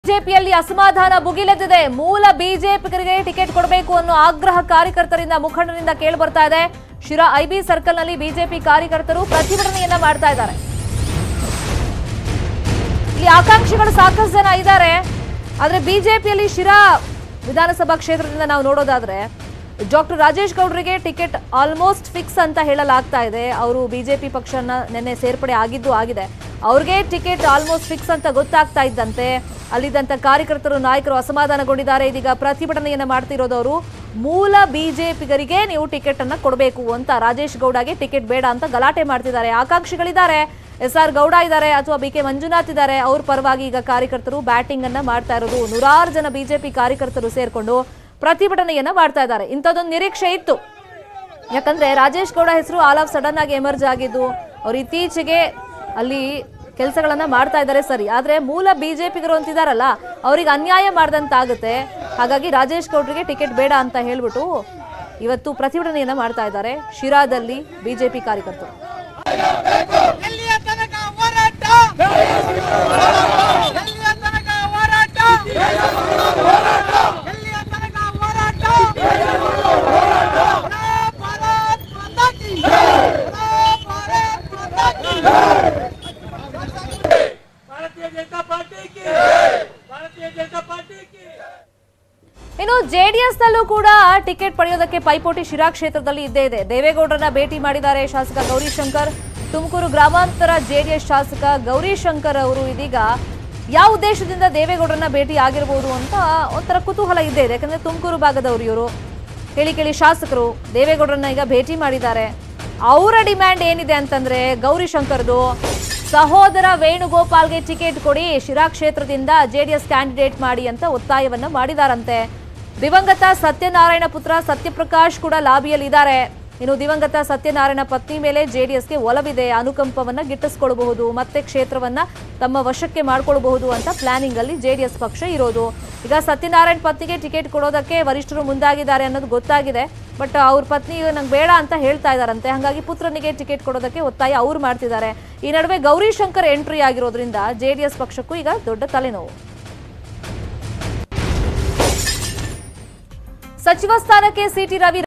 ಬಿಜೆಪಿಯಲ್ಲಿ ಅಸಮಾಧಾನ ಭುಗಿಲೆದ್ದಿದೆ ಮೂಲ ಬಿಜೆಪಿಗರಿಗೆ ಟಿಕೆಟ್ ಕೊಡಬೇಕು ಅನ್ನೋ ಆಗ್ರಹ ಕಾರ್ಯಕರ್ತರಿಂದ ಮುಖಂಡರಿಂದ ಕೇಳಿ ಬರ್ತಾ ಇದೆ ಶಿರಾ ಐಬಿ ಸರ್ಕಲ್ ನಲ್ಲಿ ಬಿಜೆಪಿ ಕಾರ್ಯಕರ್ತರು ಪ್ರತಿಭಟನೆಯನ್ನ ಮಾಡ್ತಾ ಇದ್ದಾರೆ ಇಲ್ಲಿ ಆಕಾಂಕ್ಷಿಗಳು ಸಾಕಷ್ಟು ಜನ ಇದ್ದಾರೆ ಆದ್ರೆ ಬಿಜೆಪಿಯಲ್ಲಿ ಶಿರಾ ವಿಧಾನಸಭಾ ಕ್ಷೇತ್ರದಿಂದ ನಾವು ನೋಡೋದಾದ್ರೆ ಡಾಕ್ಟರ್ ರಾಜೇಶ್ ಗೌಡ್ರಿಗೆ ಟಿಕೆಟ್ ಆಲ್ಮೋಸ್ಟ್ ಫಿಕ್ಸ್ ಅಂತ ಹೇಳಲಾಗ್ತಾ ಇದೆ ಅವರು ಬಿಜೆಪಿ ಪಕ್ಷನ ನಿನ್ನೆ ಸೇರ್ಪಡೆ ಆಗಿದ್ದು ಆಗಿದೆ ಅವ್ರಿಗೆ ಟಿಕೆಟ್ ಆಲ್ಮೋಸ್ಟ್ ಫಿಕ್ಸ್ ಅಂತ ಗೊತ್ತಾಗ್ತಾ ಇದ್ದಂತೆ ಅಲ್ಲಿದ್ದಂತ ಕಾರ್ಯಕರ್ತರು ನಾಯಕರು ಅಸಮಾಧಾನಗೊಂಡಿದ್ದಾರೆ ಇದೀಗ ಪ್ರತಿಭಟನೆಯನ್ನ ಮಾಡ್ತಿರೋದವರು ಮೂಲ ಬಿಜೆಪಿಗರಿಗೆ ನೀವು ಟಿಕೆಟ್ ಅನ್ನ ಕೊಡಬೇಕು ಅಂತ ರಾಜೇಶ್ ಗೌಡಗೆ ಟಿಕೆಟ್ ಬೇಡ ಅಂತ ಗಲಾಟೆ ಮಾಡ್ತಿದ್ದಾರೆ ಆಕಾಂಕ್ಷಿಗಳಿದ್ದಾರೆ ಎಸ್ ಆರ್ ಗೌಡ ಇದ್ದಾರೆ ಅಥವಾ ಬಿ ಕೆ ಮಂಜುನಾಥ್ ಇದ್ದಾರೆ ಅವ್ರ ಪರವಾಗಿ ಈಗ ಕಾರ್ಯಕರ್ತರು ಬ್ಯಾಟಿಂಗ್ ಅನ್ನ ಮಾಡ್ತಾ ಇರೋದು ನೂರಾರು ಜನ ಬಿಜೆಪಿ ಕಾರ್ಯಕರ್ತರು ಸೇರ್ಕೊಂಡು ಪ್ರತಿಭಟನೆಯನ್ನ ಮಾಡ್ತಾ ಇದ್ದಾರೆ ಇಂಥದ್ದೊಂದು ನಿರೀಕ್ಷೆ ಇತ್ತು ಯಾಕಂದ್ರೆ ರಾಜೇಶ್ ಗೌಡ ಹೆಸರು ಆಲ್ ಆಫ್ ಸಡನ್ ಆಗಿ ಎಮರ್ಜ್ ಆಗಿದ್ದು ಅವ್ರು ಇತ್ತೀಚೆಗೆ ಅಲ್ಲಿ ಕೆಲಸಗಳನ್ನ ಮಾಡ್ತಾ ಇದ್ದಾರೆ ಸರಿ ಆದ್ರೆ ಮೂಲ ಬಿಜೆಪಿಗರು ಅಂತಿದಾರಲ್ಲ ಅವ್ರಿಗೆ ಅನ್ಯಾಯ ಮಾಡ್ದಂತಾಗುತ್ತೆ ಹಾಗಾಗಿ ರಾಜೇಶ್ ಗೌಡ್ರಿಗೆ ಟಿಕೆಟ್ ಬೇಡ ಅಂತ ಹೇಳ್ಬಿಟ್ಟು ಇವತ್ತು ಪ್ರತಿಭಟನೆಯನ್ನ ಮಾಡ್ತಾ ಇದ್ದಾರೆ ಶಿರಾದಲ್ಲಿ ಬಿಜೆಪಿ ಕಾರ್ಯಕರ್ತರು ಎಲ್ಲಿಯ ತನಕ ಹೋರಾಟ ಎಲ್ಲಿಯ ತನಕ ಹೋರಾಟ ಎಲ್ಲಿಯ ತನಕ ಹೋರಾಟ ಬರೋ ಭಾರತ್ ಮಾತಾ ಕಿ ಬರೋ ಭಾರತ್ ಮಾತಾ ಕಿ भारतीय जनता पार्टी की भारतीय जनता पार्टी की ಇನ್ನು ಜೆಡಿಎಸ್ ನಲ್ಲೂ ಕೂಡ ಟಿಕೆಟ್ ಪಡೆಯೋದಕ್ಕೆ ಪೈಪೋಟಿ ಶಿರಾ ಕ್ಷೇತ್ರದಲ್ಲಿ ಇದ್ದೇ ಇದೆ ದೇವೇಗೌಡರನ್ನ ಭೇಟಿ ಮಾಡಿದ್ದಾರೆ ಶಾಸಕ ಗೌರಿಶಂಕರ್ ತುಮಕೂರು ಗ್ರಾಮಾಂತರ ಜೆಡಿಎಸ್ ಶಾಸಕ ಗೌರಿಶಂಕರ್ ಅವರು ಇದೀಗ ಯಾವ ಉದ್ದೇಶದಿಂದ ದೇವೇಗೌಡರನ್ನ ಭೇಟಿ ಆಗಿರಬಹುದು ಅಂತ ಒಂಥರ ಕುತೂಹಲ ಇದ್ದೇ ಇದೆ ಯಾಕಂದ್ರೆ ತುಮಕೂರು ಭಾಗದವರು ಇವರು ಹೇಳಿ ಕೇಳಿ ಶಾಸಕರು ದೇವೇಗೌಡರನ್ನ ಈಗ ಭೇಟಿ ಮಾಡಿದ್ದಾರೆ ಅವರ ಡಿಮ್ಯಾಂಡ್ ಏನಿದೆ ಅಂತಂದ್ರೆ ಗೌರಿಶಂಕರ್ದು ಸಹೋದರ ವೇಣುಗೋಪಾಲ್ಗೆ ಟಿಕೆಟ್ ಕೊಡಿ ಶಿರಾ ಕ್ಷೇತ್ರದಿಂದ ಜೆಡಿಎಸ್ ಕ್ಯಾಂಡಿಡೇಟ್ ಮಾಡಿ ಅಂತ ಒತ್ತಾಯವನ್ನ ಮಾಡಿದಾರಂತೆ ದಿವಂಗತ ಸತ್ಯನಾರಾಯಣ ಪುತ್ರ ಸತ್ಯಪ್ರಕಾಶ್ ಕೂಡ ಲಾಬಿಯಲ್ಲಿ ಇದ್ದಾರೆ ಇನ್ನು ದಿವಂಗತ ಸತ್ಯನಾರಾಯಣ ಪತ್ನಿ ಮೇಲೆ ಜೆಡಿಎಸ್ಗೆ ಒಲವಿದೆ ಅನುಕಂಪವನ್ನ ಗಿಟ್ಟಿಸ್ಕೊಳ್ಬಹುದು ಮತ್ತೆ ಕ್ಷೇತ್ರವನ್ನ ತಮ್ಮ ವಶಕ್ಕೆ ಮಾಡ್ಕೊಳ್ಬಹುದು ಅಂತ ಪ್ಲಾನಿಂಗ್ ಅಲ್ಲಿ ಜೆಡಿಎಸ್ ಪಕ್ಷ ಇರೋದು ಈಗ ಸತ್ಯನಾರಾಯಣ ಪತ್ನಿಗೆ ಟಿಕೆಟ್ ಕೊಡೋದಕ್ಕೆ ವರಿಷ್ಠರು ಮುಂದಾಗಿದ್ದಾರೆ ಅನ್ನೋದು ಗೊತ್ತಾಗಿದೆ ಬಟ್ ಅವ್ರ ಪತ್ನಿ ನಂಗೆ ಬೇಡ ಅಂತ ಹೇಳ್ತಾ ಇದಾರಂತೆ ಹಾಗಾಗಿ ಪುತ್ರನಿಗೆ ಟಿಕೆಟ್ ಕೊಡೋದಕ್ಕೆ ಒತ್ತಾಯ ಅವ್ರು ಮಾಡ್ತಿದ್ದಾರೆ ಈ ನಡುವೆ ಗೌರಿಶಂಕರ್ ಎಂಟ್ರಿ ಆಗಿರೋದ್ರಿಂದ ಜೆಡಿಎಸ್ ಪಕ್ಷಕ್ಕೂ ಈಗ ದೊಡ್ಡ ತಲೆನೋವು ಸಚಿವ ಸ್ಥಾನಕ್ಕೆ ಸಿಟಿ ರವಿ